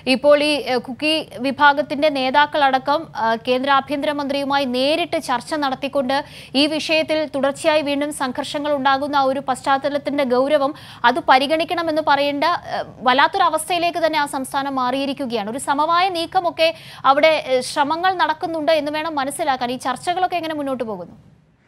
ഇപ്പോൾ ഈ ഏഹ്, കുക്കി വിഭാഗത്തിന്റെ നേതാക്കളടക്കം ആ, കേന്ദ്ര ആഭ്യന്തരമന്ത്രിയുമായി നേരിട്ട് ചർച്ച നടത്തിക്കൊണ്ട് ഈ വിഷയത്തിൽ തുടർച്ചയായി വീണ്ടും സംഘർഷങ്ങൾ ഉണ്ടാകുന്ന ആ ഒരു പശ്ചാത്തലത്തിന്റെ ഗൗരവം അത് പരിഗണിക്കണമെന്ന് പറയേണ്ട ഏഹ്, വല്ലാത്തൊരു അവസ്ഥയിലേക്ക് തന്നെ ആ സംസ്ഥാനം മാറിയിരിക്കുകയാണ് ഒരു സമവായ നീക്കമൊക്കെ അവിടെ ഏഹ്, ശ്രമങ്ങൾ നടക്കുന്നുണ്ട് എന്ന് വേണം മനസ്സിലാക്കാൻ ഈ ചർച്ചകളൊക്കെ എങ്ങനെ മുന്നോട്ട് പോകുന്നു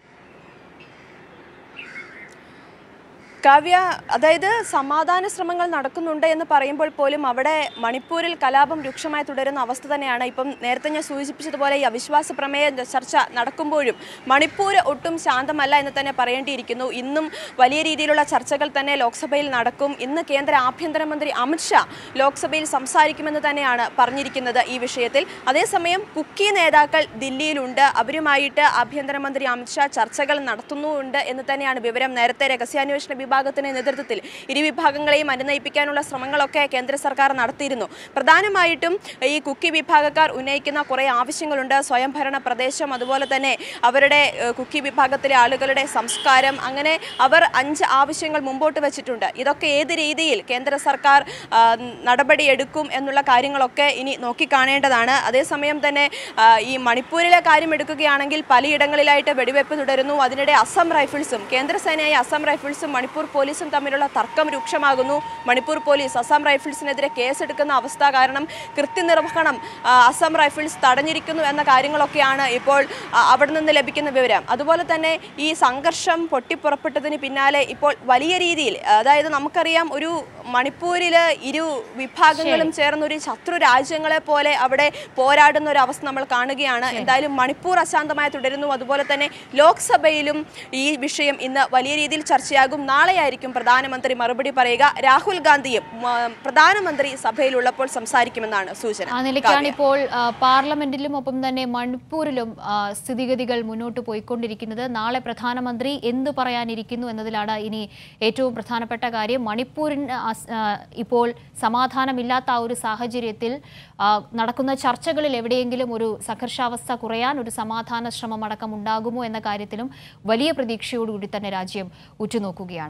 കാവ്യ അതായത് സമാധാന ശ്രമങ്ങൾ നടക്കുന്നുണ്ട് എന്ന് പറയുമ്പോൾ പോലും അവിടെ മണിപ്പൂരിൽ കലാപം രൂക്ഷമായി തുടരുന്ന അവസ്ഥ തന്നെയാണ് ഇപ്പം നേരത്തെ ഞാൻ സൂചിപ്പിച്ചതുപോലെ ഈ അവിശ്വാസ പ്രമേയ ചർച്ച നടക്കുമ്പോഴും മണിപ്പൂർ ഒട്ടും ശാന്തമല്ല എന്ന് തന്നെ പറയേണ്ടിയിരിക്കുന്നു ഇന്നും വലിയ രീതിയിലുള്ള ചർച്ചകൾ തന്നെ ലോക്സഭയിൽ നടക്കും ഇന്ന് കേന്ദ്ര ആഭ്യന്തരമന്ത്രി അമിത്ഷാ ലോക്സഭയിൽ സംസാരിക്കുമെന്ന് തന്നെയാണ് പറഞ്ഞിരിക്കുന്നത് ഈ വിഷയത്തിൽ അതേസമയം കുക്കി നേതാക്കൾ ദില്ലിയിലുണ്ട് അവരുമായിട്ട് ആഭ്യന്തരമന്ത്രി അമിത്ഷാ ചർച്ചകൾ നടത്തുന്നുണ്ട് എന്ന് തന്നെയാണ് വിവരം നേരത്തെ രഹസ്യാന്വേഷണ വിഭാഗത്തിന്റെ നേതൃത്വത്തിൽ ഇരു വിഭാഗങ്ങളെയും അനുനയിപ്പിക്കാനുള്ള ശ്രമങ്ങളൊക്കെ കേന്ദ്ര സർക്കാർ നടത്തിയിരുന്നു പ്രധാനമായിട്ടും ഈ കുക്കി വിഭാഗക്കാർ ഉന്നയിക്കുന്ന കുറേ ആവശ്യങ്ങളുണ്ട് സ്വയംഭരണ പ്രദേശം അതുപോലെ തന്നെ അവരുടെ ഏഹ്, കുക്കി വിഭാഗത്തിലെ ആളുകളുടെ സംസ്കാരം അങ്ങനെ അവർ അഞ്ച് ആവശ്യങ്ങൾ മുമ്പോട്ട് വെച്ചിട്ടുണ്ട് ഇതൊക്കെ ഏത് രീതിയിൽ കേന്ദ്ര സർക്കാർ ആ, നടപടിയെടുക്കും എന്നുള്ള കാര്യങ്ങളൊക്കെ ഇനി നോക്കിക്കാണേണ്ടതാണ് അതേസമയം തന്നെ ആ, ഈ മണിപ്പൂരിലെ കാര്യം എടുക്കുകയാണെങ്കിൽ പലയിടങ്ങളിലായിട്ട് വെടിവെപ്പ് തുടരുന്നു അതിനിടെ അസം റൈഫിൾസും കേന്ദ്രസേനയായ അസം റൈഫിൾസും മണിപ്പൂർ പോലീസും തമ്മിലുള്ള തർക്കം രൂക്ഷമാകുന്നു മണിപ്പൂർ പോലീസ് അസം റൈഫിൾസിനെതിരെ കേസെടുക്കുന്ന അവസ്ഥ കാരണം കൃത്യനിർവഹണം ആ, അസം റൈഫിൾസ് തടഞ്ഞിരിക്കുന്നു എന്ന കാര്യങ്ങളൊക്കെയാണ് ഇപ്പോൾ ആ, അവിടെ നിന്ന് ലഭിക്കുന്ന വിവരം അതുപോലെ തന്നെ ഈ സംഘർഷം പൊട്ടിപ്പുറപ്പെട്ടതിന് പിന്നാലെ ഇപ്പോൾ വലിയ രീതിയിൽ അതായത് നമുക്കറിയാം ഒരു മണിപ്പൂരിൽ ഇരു വിഭാഗങ്ങളും ചേർന്ന് ഒരു ശത്രു രാജ്യങ്ങളെ പോലെ അവിടെ പോരാടുന്ന ഒരു അവസ്ഥ നമ്മൾ കാണുകയാണ് എന്തായാലും മണിപ്പൂർ അശാന്തമായി തുടരുന്നു അതുപോലെ തന്നെ ലോക്സഭയിലും ഈ വിഷയം ഇന്ന് വലിയ രീതിയിൽ ചർച്ചയാകും നാളെയായിരിക്കും പ്രധാനമന്ത്രി മറുപടി പറയുക രാഹുൽ ഗാന്ധിയും മ, പ്രധാനമന്ത്രി സഭയിലുള്ളപ്പോൾ സംസാരിക്കുമെന്നാണ് സൂചന ആ നിലയ്ക്കാണ് ഇപ്പോൾ ആ, പാർലമെന്റിലും ഒപ്പം തന്നെ മണിപ്പൂരിലും ആ, സ്ഥിതിഗതികൾ മുന്നോട്ട് പോയിക്കൊണ്ടിരിക്കുന്നത് നാളെ പ്രധാനമന്ത്രി എന്തു പറയാനിരിക്കുന്നു എന്നതിലാണ് ഇനി ഏറ്റവും പ്രധാനപ്പെട്ട കാര്യം മണിപ്പൂരിന് അസ്- ആ, ഇപ്പോൾ സമാധാനമില്ലാത്ത ആ ഒരു സാഹചര്യത്തിൽ ആ, നടക്കുന്ന ചർച്ചകളിൽ എവിടെയെങ്കിലും ഒരു സംഘർഷാവസ്ഥ കുറയാൻ ഒരു സമാധാന ശ്രമം അടക്കം ഉണ്ടാകുമോ എന്ന കാര്യത്തിലും വലിയ പ്രതീക്ഷയോടുകൂടി തന്നെ രാജ്യം ഉറ്റുനോക്കുകയാണ്